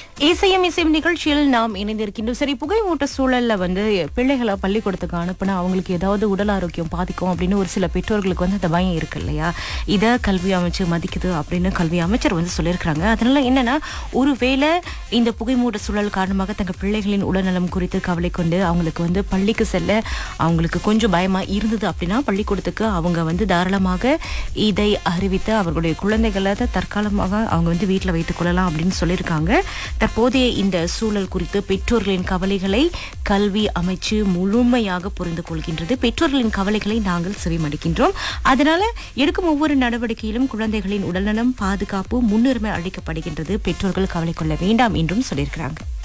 இசையம் இசையம் நிகழ்ச்சியில் நாம் இணைந்திருக்கின்றோம் சரி புகைமூட்ட சூழல்ல வந்து பிள்ளைகளை பள்ளிக்கூடத்துக்கு அனுப்புனா அவங்களுக்கு ஏதாவது உடல் ஆரோக்கியம் பாதிக்கும் அப்படின்னு ஒரு சில பெற்றோர்களுக்கு வந்து அந்த பயம் இருக்கு இல்லையா இதை கல்வி அமைச்சர் மதிக்குது அப்படின்னு கல்வி அமைச்சர் வந்து சொல்லியிருக்கிறாங்க அதனால என்னன்னா ஒருவேளை இந்த புகைமூட்ட சூழல் காரணமாக தங்கள் பிள்ளைகளின் உடல்நலம் குறித்து கவலை கொண்டு அவங்களுக்கு வந்து பள்ளிக்கு செல்ல அவங்களுக்கு கொஞ்சம் பயமா இருந்தது அப்படின்னா பள்ளிக்கூடத்துக்கு அவங்க வந்து தாராளமாக இதை அறிவித்து அவர்களுடைய குழந்தைகளை தற்காலமாக அவங்க வந்து வீட்டில் வைத்துக் கொள்ளலாம் அப்படின்னு சொல்லியிருக்காங்க தற்போதைய இந்த சூழல் குறித்து பெற்றோர்களின் கவலைகளை கல்வி அமைச்சு முழுமையாக புரிந்து கொள்கின்றது பெற்றோர்களின் கவலைகளை நாங்கள் செவிமடுக்கின்றோம் அதனால எடுக்கும் ஒவ்வொரு நடவடிக்கையிலும் குழந்தைகளின் உடல்நலம் பாதுகாப்பு முன்னுரிமை அளிக்கப்படுகின்றது பெற்றோர்கள் கவலை கொள்ள வேண்டாம் என்றும் சொல்லியிருக்கிறாங்க